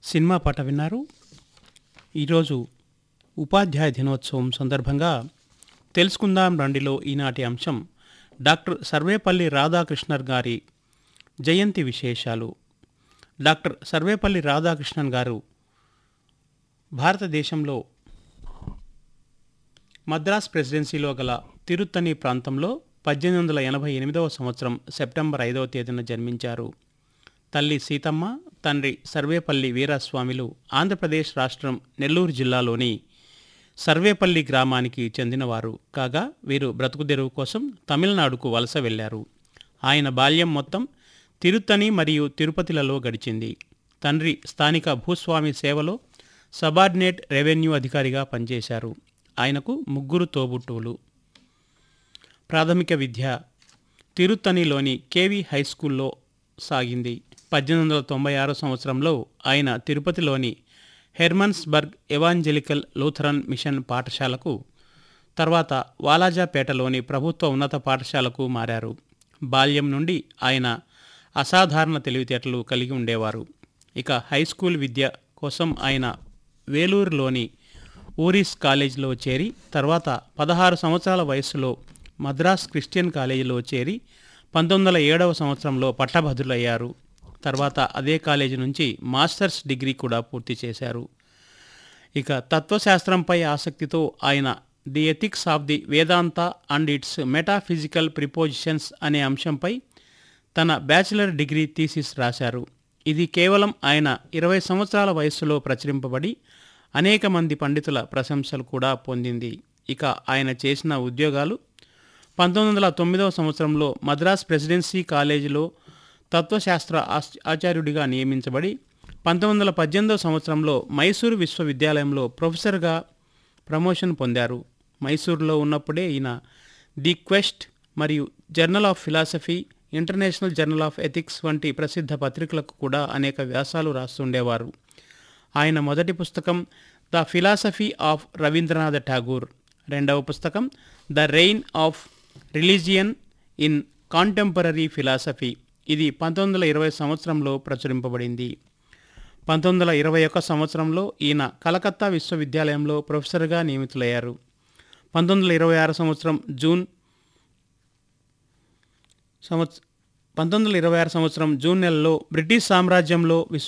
cinema పాట విన్నారు ఈరోజు ఉపాధ్యాయ దినోత్సవం సందర్భంగా తెలుసుకుందాం రండిలో ఈనాటి అంశం డాక్టర్ సర్వేపల్లి రాధాకృష్ణర్ గారి జయంతి విశేషాలు డాక్టర్ సర్వేపల్లి రాధాకృష్ణన్ గారు భారతదేశంలో మద్రాస్ ప్రెసిడెన్సీలో గల తిరుత్తని ప్రాంతంలో పద్దెనిమిది వందల ఎనభై ఎనిమిదవ సంవత్సరం సెప్టెంబర్ ఐదవ తేదీన జన్మించారు తల్లి సీతమ్మ తండ్రి సర్వేపల్లి వీరస్వామిలు ఆంధ్రప్రదేశ్ రాష్ట్రం నెల్లూరు జిల్లాలోని సర్వేపల్లి గ్రామానికి చెందినవారు కాగా వీరు బ్రతుకుదెరువు కోసం తమిళనాడుకు వలస వెళ్లారు ఆయన బాల్యం మొత్తం తిరుత్తని మరియు తిరుపతిలలో గడిచింది తండ్రి స్థానిక భూస్వామి సేవలో సబార్డినేట్ రెవెన్యూ అధికారిగా పనిచేశారు ఆయనకు ముగ్గురు తోబుట్టువులు ప్రాథమిక విద్య తిరుత్తనిలోని కేవి హై స్కూల్లో సాగింది పద్దెనిమిది వందల తొంభై ఆరో సంవత్సరంలో ఆయన తిరుపతిలోని హెర్మన్స్బర్గ్ ఎవాంజలికల్ లూథరన్ మిషన్ పాఠశాలకు తర్వాత వాలాజాపేటలోని ప్రభుత్వ ఉన్నత పాఠశాలకు మారారు బాల్యం నుండి ఆయన అసాధారణ తెలివితేటలు కలిగి ఉండేవారు ఇక హై స్కూల్ విద్య కోసం ఆయన వేలూరులోని ఊరిస్ కాలేజీలో చేరి తర్వాత పదహారు సంవత్సరాల వయస్సులో మద్రాస్ క్రిస్టియన్ కాలేజీలో చేరి పంతొమ్మిది వందల ఏడవ సంవత్సరంలో పట్టభద్రులయ్యారు తర్వాత అదే కాలేజీ నుంచి మాస్టర్స్ డిగ్రీ కూడా పూర్తి చేశారు ఇక తత్వశాస్త్రంపై ఆసక్తితో ఆయన the ethics of the Vedanta and its metaphysical propositions అనే అంశంపై తన బ్యాచిలర్ డిగ్రీ థీసిస్ రాశారు ఇది కేవలం ఆయన ఇరవై సంవత్సరాల వయస్సులో ప్రచురింపబడి అనేక మంది పండితుల ప్రశంసలు కూడా పొందింది ఇక ఆయన చేసిన ఉద్యోగాలు పంతొమ్మిది వందల తొమ్మిదవ సంవత్సరంలో మద్రాస్ ప్రెసిడెన్సీ కాలేజీలో తత్వశాస్త్ర ఆస్- ఆచార్యుడిగా నియమించబడి పంతొమ్మిది వందల పద్దెనిమిదవ సంవత్సరంలో మైసూరు విశ్వవిద్యాలయంలో ప్రొఫెసర్గా ప్రమోషన్ పొందారు మైసూరులో ఉన్నప్పుడే ఈయన ది క్వెస్ట్ మరియు journal of philosophy international journal of ethics వంటి ప్రసిద్ధ పత్రికలకు కూడా అనేక వ్యాసాలు రాస్తుండేవారు ఆయన మొదటి పుస్తకం the philosophy of Rabindranath Tagore రెండవ పుస్తకం the reign of religion in contemporary philosophy ఇది పంతొమ్మిది వందల ఇరవై సంవత్సరంలో ప్రచురింపబడింది పంతొమ్మిది వందల ఇరవై ఒక్క సంవత్సరంలో ఈయన కలకత్తా విశ్వవిద్యాలయంలో ప్రొఫెసర్గా నియమితులయ్యారు పంతొమ్మిది వందల ఇరవై ఆరు సంవత్సరం జూన్ సంవత్స పంతొమ్మిది వందల ఇరవై ఆరు సంవత్సరం జూన్ నెలలో బ్రిటిష్ సామ్రాజ్యంలో విశ్వ